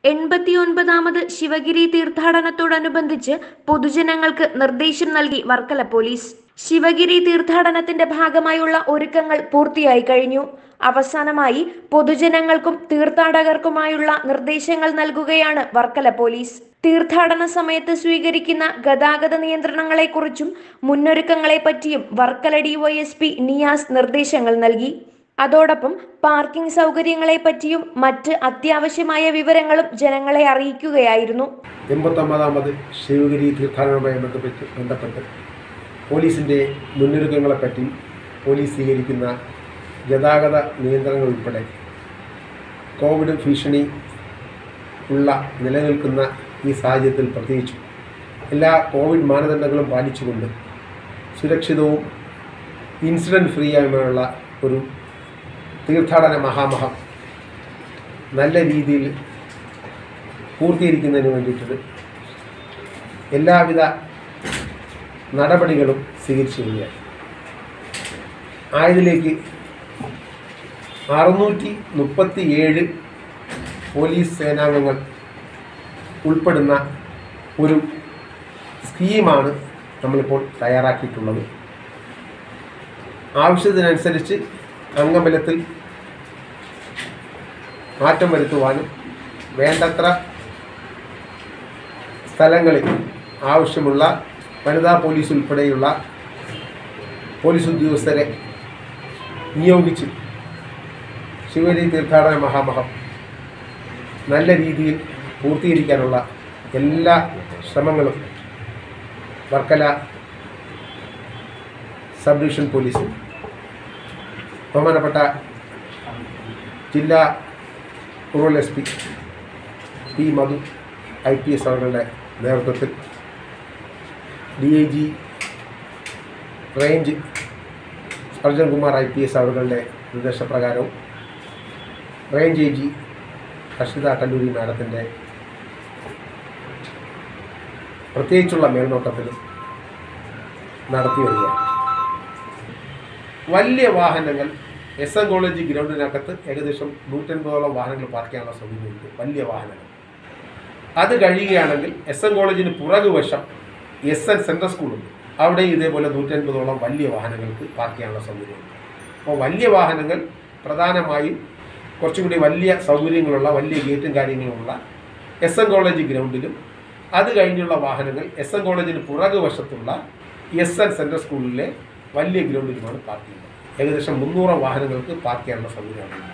എൺപത്തിയൊൻപതാമത് ശിവഗിരി തീർത്ഥാടനത്തോടനുബന്ധിച്ച് പൊതുജനങ്ങൾക്ക് നിർദ്ദേശം നൽകി വർക്കല പോലീസ് ശിവഗിരി തീർത്ഥാടനത്തിന്റെ ഭാഗമായുള്ള ഒരുക്കങ്ങൾ പൂർത്തിയായി കഴിഞ്ഞു അവസാനമായി പൊതുജനങ്ങൾക്കും തീർത്ഥാടകർക്കുമായുള്ള നിർദ്ദേശങ്ങൾ നൽകുകയാണ് വർക്കല പോലീസ് തീർത്ഥാടന സമയത്ത് സ്വീകരിക്കുന്ന ഗതാഗത നിയന്ത്രണങ്ങളെക്കുറിച്ചും മുന്നൊരുക്കങ്ങളെപ്പറ്റിയും വർക്കല ഡിവൈഎസ്പി നിയാസ് നിർദ്ദേശങ്ങൾ നൽകി അതോടൊപ്പം പാർക്കിംഗ് സൗകര്യങ്ങളെപ്പറ്റിയും മറ്റ് അത്യാവശ്യമായ വിവരങ്ങളും ജനങ്ങളെ അറിയിക്കുകയായിരുന്നു എൺപത്തൊമ്പതാമത് ശിവഗിരി തീർത്ഥാടനവുമായി ബന്ധപ്പെട്ട് ബന്ധപ്പെട്ട് പോലീസിൻ്റെ മുന്നൊരുക്കങ്ങളെപ്പറ്റി പോലീസ് സ്വീകരിക്കുന്ന ഗതാഗത നിയന്ത്രണങ്ങൾ ഉൾപ്പെടെ കോവിഡ് ഭീഷണി ഉള്ള നിലനിൽക്കുന്ന ഈ സാഹചര്യത്തിൽ പ്രത്യേകിച്ചും എല്ലാ കോവിഡ് മാനദണ്ഡങ്ങളും പാലിച്ചുകൊണ്ട് സുരക്ഷിതവും ഇൻസിഡൻറ്റ് ഫ്രീ ആയുള്ള ഒരു തീർത്ഥാടന മഹാമഹം നല്ല രീതിയിൽ പൂർത്തീകരിക്കുന്നതിന് വേണ്ടിയിട്ട് എല്ലാവിധ നടപടികളും സ്വീകരിച്ചു വരികയാണ് ആയതിലേക്ക് അറുന്നൂറ്റി മുപ്പത്തി ഏഴ് പോലീസ് സേനാംഗങ്ങൾ ഉൾപ്പെടുന്ന ഒരു സ്കീമാണ് നമ്മളിപ്പോൾ തയ്യാറാക്കിയിട്ടുള്ളത് ആവശ്യത്തിനനുസരിച്ച് അംഗബലത്തിൽ മാറ്റം വരുത്തുവാനും വേണ്ടത്ര സ്ഥലങ്ങളിൽ ആവശ്യമുള്ള വനിതാ പോലീസ് ഉൾപ്പെടെയുള്ള പോലീസ് ഉദ്യോഗസ്ഥരെ നിയോഗിച്ച് ശിവഗിരി തീർത്ഥാടന മഹാമഹം നല്ല രീതിയിൽ പൂർത്തീകരിക്കാനുള്ള എല്ലാ ശ്രമങ്ങളും വർക്കല സബ് ഡിവിഷൻ പോലീസ് ബഹുമാനപ്പെട്ട ജില്ലാ rural S P P Madhu I P S അവരുടെ നേതൃത്വത്തിൽ D I G range Arjun Kumar I P S അവരുടെ നിർദ്ദേശപ്രകാരവും range I G Harshitha Kalluri മാഡത്തിൻ്റെ പ്രത്യേകിച്ചുള്ള മേൽനോട്ടത്തിലും നടത്തി വരികയാണ് വലിയ വാഹനങ്ങൾ എസ് എൻ കോളേജ് ഗ്രൗണ്ടിനകത്ത് ഏകദേശം നൂറ്റൻപതോളം വാഹനങ്ങൾ പാർക്ക് ചെയ്യാനുള്ള സൗകര്യമുണ്ട് വലിയ വാഹനങ്ങൾ അത് കഴിയുകയാണെങ്കിൽ എസ് എൻ കോളേജിന് പുറകുവശം എസ് എൻ സെൻട്രൽ സ്കൂളുണ്ട് അവിടെയും ഇതേപോലെ നൂറ്റൻപതോളം വലിയ വാഹനങ്ങൾക്ക് പാർക്ക് ചെയ്യാനുള്ള സൗകര്യമുണ്ട് അപ്പോൾ വലിയ വാഹനങ്ങൾ പ്രധാനമായും കുറച്ചും കൂടി വലിയ സൗകര്യങ്ങളുള്ള വലിയ ഗേറ്റും കാര്യങ്ങളുമുള്ള എസ് എൻ കോളേജ് ഗ്രൗണ്ടിലും അത് കഴിഞ്ഞുള്ള വാഹനങ്ങൾ എസ് എൻ കോളേജിന് പുറകുവശത്തുള്ള എസ് എൻ സെൻട്രൽ സ്കൂളിലെ വലിയ ഗ്രൗണ്ടിലുമാണ് പാർക്ക് ചെയ്യുന്നത് ഏകദേശം മുന്നൂറ് വാഹനങ്ങൾക്ക് പാർക്ക് ചെയ്യാനുള്ള സൗകര്യമാണ്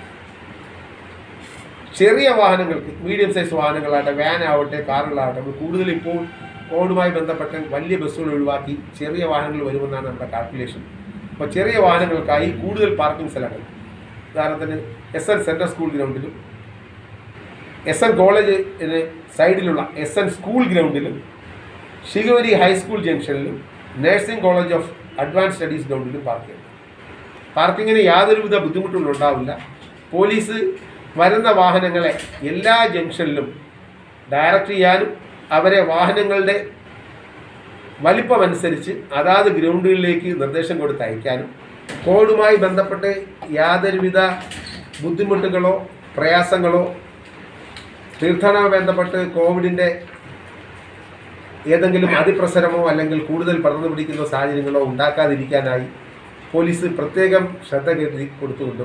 ചെറിയ വാഹനങ്ങൾക്ക് മീഡിയം സൈസ് വാഹനങ്ങളാകട്ടെ വാൻ ആവട്ടെ കാറുകളാവട്ടെ നമ്മൾ കൂടുതൽ ഇപ്പോൾ കോവിഡുമായി ബന്ധപ്പെട്ട് വലിയ ബസ്സുകൾ ഒഴിവാക്കി ചെറിയ വാഹനങ്ങൾ വരുമെന്നാണ് നമ്മുടെ കാൽക്കുലേഷൻ അപ്പോൾ ചെറിയ വാഹനങ്ങൾക്കായി കൂടുതൽ പാർക്കിംഗ് സ്ഥലങ്ങൾ ഉദാഹരണത്തിന് എസ് എൻ സെൻട്രൽ സ്കൂൾ ഗ്രൗണ്ടിലും എസ് എൻ കോളേജിന് സൈഡിലുള്ള എസ് എൻ സ്കൂൾ ഗ്രൗണ്ടിലും ശിവഗിരി ഹൈസ്കൂൾ ജംഗ്ഷനിലും nursing college of advance studies ഗ്രൗണ്ടിലും പാർക്ക് ചെയ്യും പാർക്കിങ്ങിന് യാതൊരുവിധ ബുദ്ധിമുട്ടുകളും ഉണ്ടാവില്ല പോലീസ് വരുന്ന വാഹനങ്ങളെ എല്ലാ ജംഗ്ഷനിലും ഡയറക്റ്റ് ചെയ്യാനും അവരെ വാഹനങ്ങളുടെ വലിപ്പമനുസരിച്ച് അതാത് ഗ്രൗണ്ടുകളിലേക്ക് നിർദ്ദേശം കൊടുത്ത് അയക്കാനും കോവിഡുമായി ബന്ധപ്പെട്ട് യാതൊരുവിധ ബുദ്ധിമുട്ടുകളോ പ്രയാസങ്ങളോ തീർത്ഥാടനവുമായി ബന്ധപ്പെട്ട് കോവിഡിൻ്റെ ഏതെങ്കിലും അതിപ്രസരമോ അല്ലെങ്കിൽ കൂടുതൽ പടർന്നു പിടിക്കുന്ന സാഹചര്യങ്ങളോ ഉണ്ടാക്കാതിരിക്കാനായി പോലീസ് പ്രത്യേകം ശ്രദ്ധ കരുതി കൊടുത്തുകൊണ്ടും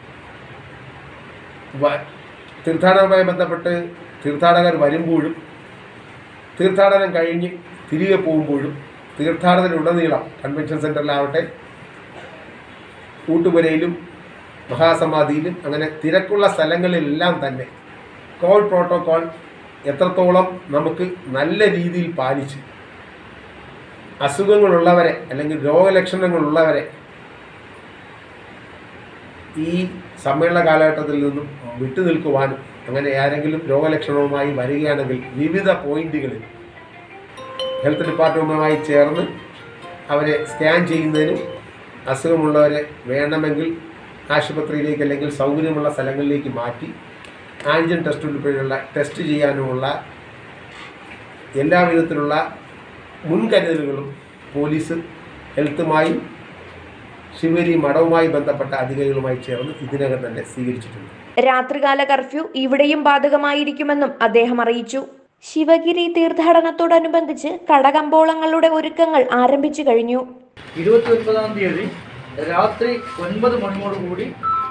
വ- തീർത്ഥാടനവുമായി ബന്ധപ്പെട്ട് തീർത്ഥാടകർ വരുമ്പോഴും തീർത്ഥാടനം കഴിഞ്ഞ് തിരികെ പോകുമ്പോഴും തീർത്ഥാടനത്തിലുടനീളം കൺവെൻഷൻ സെൻറ്ററിലാവട്ടെ ഊട്ടുപുരയിലും മഹാസമാധിയിലും അങ്ങനെ തിരക്കുള്ള സ്ഥലങ്ങളിലെല്ലാം തന്നെ കോവിഡ് പ്രോട്ടോകോൾ എത്രത്തോളം നമുക്ക് നല്ല രീതിയിൽ പാലിച്ച് അസുഖങ്ങളുള്ളവരെ അല്ലെങ്കിൽ രോഗലക്ഷണങ്ങളുള്ളവരെ ഈ സമ്മേളന കാലഘട്ടത്തിൽ നിന്നും വിട്ടു നിൽക്കുവാനും അങ്ങനെ ആരെങ്കിലും രോഗലക്ഷണവുമായി വരികയാണെങ്കിൽ വിവിധ പോയിന്റുകളിൽ ഹെൽത്ത് ഡിപ്പാർട്ട്മെൻറ്റുമായി ചേർന്ന് അവരെ സ്കാൻ ചെയ്യുന്നതിനും അസുഖമുള്ളവരെ വേണമെങ്കിൽ ആശുപത്രിയിലേക്ക് അല്ലെങ്കിൽ സൗകര്യമുള്ള സ്ഥലങ്ങളിലേക്ക് മാറ്റി ആൻറ്റിജൻ ടെസ്റ്റ് ഉൾപ്പെടെയുള്ള ടെസ്റ്റ് ചെയ്യാനുമുള്ള എല്ലാവിധത്തിലുള്ള മുൻകരുതലുകളും പോലീസ് ഹെൽത്തുമായും ശിവരി മഠവുമായി ബന്ധപ്പെട്ട അധികാരികളുമായി ചേർന്ന് ഇതിനകം തന്നെ സ്വീകരിച്ചിട്ടുണ്ട് രാത്രികാല കർഫ്യൂ ഇവിടെയും ബാധകമായിരിക്കുമെന്നും അദ്ദേഹം അറിയിച്ചു ശിവഗിരി തീർത്ഥാടനത്തോടനുബന്ധിച്ച് കടകമ്പോളങ്ങളുടെ ഒരുക്കങ്ങൾ ആരംഭിച്ചു കഴിഞ്ഞു ഇരുപത്തി ഒൻപതാം തീയതി രാത്രി ഒൻപത് മണിയോടുകൂടി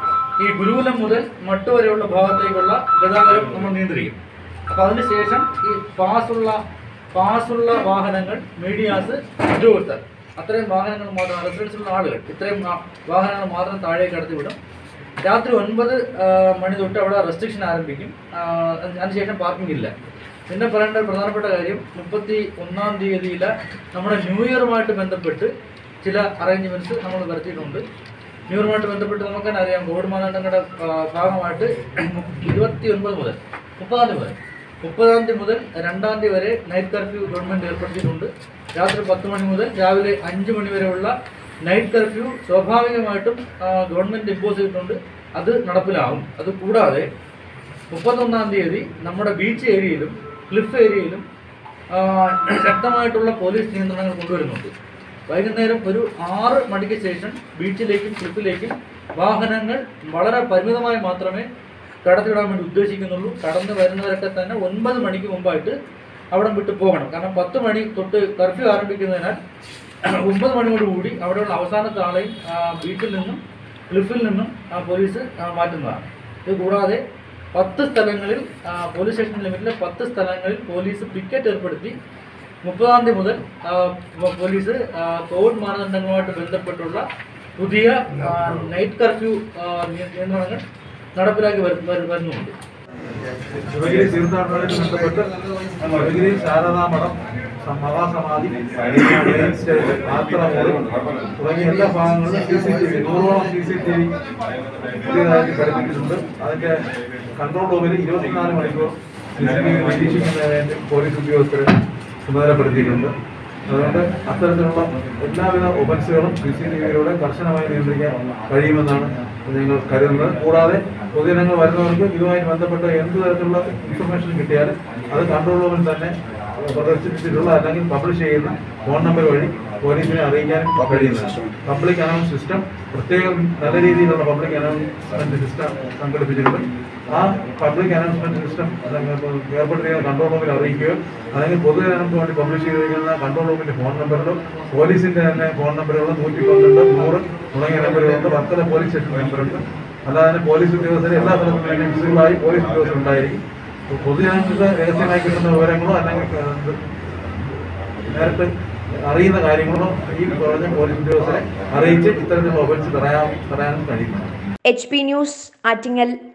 ഈ ഗുരുകുലം മുതൽ മട്ട് വരെയുള്ള ഭാഗത്തേക്കുള്ള ഗതാഗതം നമ്മൾ നിയന്ത്രിക്കും അപ്പോൾ അതിനുശേഷം ഈ പാസുള്ള പാസുള്ള വാഹനങ്ങൾ മീഡിയാസ് ഉദ്യോഗസ്ഥർ അത്രയും വാഹനങ്ങൾ മാത്രം റെസിഡൻസിലുള്ള ആളുകൾ ഇത്രയും ആ- വാഹനങ്ങൾ മാത്രം താഴേക്ക് കടത്തി വിടും രാത്രി ഒൻപത് ആ, മണി തൊട്ട് അവിടെ റെസ്ട്രിക്ഷൻ ആരംഭിക്കും ആ, അതിനുശേഷം പാർക്കിംഗ് ഇല്ല പിന്നെ പറയേണ്ട ഒരു പ്രധാനപ്പെട്ട കാര്യം മുപ്പത്തി ഒന്നാം തീയതിയിൽ നമ്മുടെ ന്യൂ ഇയറുമായിട്ട് ബന്ധപ്പെട്ട് ചില അറേഞ്ച്മെൻറ്റ്സ് നമ്മൾ വരുത്തിയിട്ടുണ്ട് ന്യൂ ഇയറുമായിട്ട് ബന്ധപ്പെട്ട് നമുക്ക് തന്നെ അറിയാം കോവിഡ് മാനദണ്ഡങ്ങളുടെ ആ, ഭാഗമായിട്ട് ഇരുപത്തി ഒൻപത് മുതൽ മുപ്പതാം തീയതി മുതൽ മുപ്പതാം തീയതി മുതൽ രണ്ടാം തീയതി വരെ നൈറ്റ് കർഫ്യൂ ഗവൺമെൻറ് ഏർപ്പെടുത്തിയിട്ടുണ്ട് രാത്രി പത്ത് മണി മുതൽ രാവിലെ അഞ്ച് മണി വരെയുള്ള നൈറ്റ് കർഫ്യൂ സ്വാഭാവികമായിട്ടും ആ, ഗവൺമെൻറ് ഇമ്പോസ് ചെയ്തിട്ടുണ്ട് അത് നടപ്പിലാവും അത് കൂടാതെ മുപ്പത്തൊന്നാം തീയതി നമ്മുടെ ബീച്ച് ഏരിയയിലും ക്ലിഫ് ഏരിയയിലും ആ, ശക്തമായിട്ടുള്ള പോലീസ് നിയന്ത്രണങ്ങൾ കൊണ്ടുവരുന്നുണ്ട് വൈകുന്നേരം ഒരു ആറ് മണിക്ക് ശേഷം ബീച്ചിലേക്കും ക്ലിഫിലേക്കും വാഹനങ്ങൾ വളരെ പരിമിതമായി മാത്രമേ കടത്തിവിടാൻ വേണ്ടി ഉദ്ദേശിക്കുന്നുള്ളൂ കടന്നു വരുന്നവരൊക്കെ തന്നെ ഒൻപത് മണിക്ക് മുമ്പായിട്ട് അവിടെ വിട്ട് പോകണം കാരണം പത്ത് മണി തൊട്ട് കർഫ്യൂ ആരംഭിക്കുന്നതിനാൽ ഒമ്പത് മണിയോടുകൂടി അവിടെയുള്ള അവസാനത്തെ ആളെയും ആ, ബീച്ചിൽ നിന്നും ക്ലിഫിൽ നിന്നും ആ, പോലീസ് ആ, മാറ്റുന്നതാണ് ഇത് കൂടാതെ പത്ത് സ്ഥലങ്ങളിൽ ആ, പോലീസ് സ്റ്റേഷൻ ലിമിറ്റിലെ പത്ത് സ്ഥലങ്ങളിൽ പോലീസ് പിക്കറ്റ് ഏർപ്പെടുത്തി മുപ്പതാം തീയതി മുതൽ ആ, പോ- പോലീസ് ആ, കോവിഡ് മാനദണ്ഡങ്ങളുമായിട്ട് ബന്ധപ്പെട്ടുള്ള പുതിയ ആ, നൈറ്റ് കർഫ്യൂ ആ, നിയ- നിയന്ത്രണങ്ങൾ നടപ്പിലാക്കി വരു- വരു- വരുന്നുണ്ട് ശിവഗിരി തീർത്ഥാടനവുമായി ബന്ധപ്പെട്ട് ശിവഗിരി ശാരദാമഠം സ- മഹാസമാധി മെയിൻ സ്റ്റേജ് ആത്രമോളി തുടങ്ങിയ എല്ലാ ഭാഗങ്ങളിലും സി സി ടി വി നൂറോളം സി സി ടി വി പുതിയതായിട്ട് ഘടിപ്പിച്ചിട്ടുണ്ട് അതിന്റെ കൺട്രോൾ റൂമിൽ ഇരുപത്തിനാല് മണിക്കൂർ സി സി ടി വി നിരീക്ഷിക്കുന്നതിന് വേണ്ടി പോലീസ് ഉദ്യോഗസ്ഥരെ ചുമതലപ്പെടുത്തിയിട്ടുണ്ട് അതുകൊണ്ട് അത്തരത്തിലുള്ള എല്ലാവിധ ഒഫൻസുകളും സി സി ടി വിയിലൂടെ കർശനമായി നിയന്ത്രിക്കാൻ കഴിയുമെന്നാണ് ഞങ്ങൾ കരുതുന്നത് കൂടാതെ പൊതുജനങ്ങൾ വരുന്നവർക്ക് ഇതുമായി ബന്ധപ്പെട്ട എന്ത് തരത്തിലുള്ള ഇൻഫർമേഷൻ കിട്ടിയാലും അത് കൺട്രോൾ റൂമിൽ തന്നെ പ്രദർശിപ്പിച്ചിട്ടുള്ള അല്ലെങ്കിൽ പബ്ലിഷ് ചെയ്യുന്ന ഫോൺ നമ്പർ വഴി പോലീസിനെ അറിയിക്കാനും കഴിയുന്നതാണ് പബ്ലിക് അനൗൺസ് സിസ്റ്റം പ്രത്യേകം നല്ല രീതിയിലുള്ള പബ്ലിക് അനൗൺസ്മെന്റ് സിസ്റ്റം സംഘടിപ്പിച്ചിട്ടുണ്ട് ആ പബ്ലിക് അനൗൺസ്മെന്റ് സിസ്റ്റം ഏർപ്പെട്ടിരിക്കുന്ന കൺട്രോൾ റൂമിൽ അറിയിക്കുകയോ അല്ലെങ്കിൽ പൊതുജനങ്ങൾക്ക് വേണ്ടി പബ്ലിഷ് ചെയ്തിരിക്കുന്ന കൺട്രോൾ റൂമിന്റെ ഫോൺ നമ്പറിലോ പോലീസിന്റെ തന്നെ ഫോൺ നമ്പറുകൾ നൂറ്റി പന്ത്രണ്ട് നൂറ് തുടങ്ങിയ നമ്പറുകളുണ്ട് വർക്കല പോലീസ് സ്റ്റേഷൻ നമ്പറുണ്ട് അല്ലാതെ തന്നെ പോലീസ് ഉദ്യോഗസ്ഥർ എല്ലാ സ്ഥലത്തും വിസിബിളായി പോലീസ് ഉദ്യോഗസ്ഥർ ഉണ്ടായിരിക്കും അപ്പോൾ പൊതുജനങ്ങൾക്ക് രഹസ്യമായി കിട്ടുന്ന വിവരങ്ങളോ അല്ലെങ്കിൽ ഏഹ്, നേരിട്ട് അറിയുന്ന കാര്യങ്ങളോ ഈ പറഞ്ഞ പോലീസ് ഉദ്യോഗസ്ഥരെ അറിയിച്ച് ഇത്തരത്തിലുള്ള ഒഫൻസ് തടയാൻ തടയാനും കഴിയും എച്ച് പി ന്യൂസ് ആറ്റിങ്ങൽ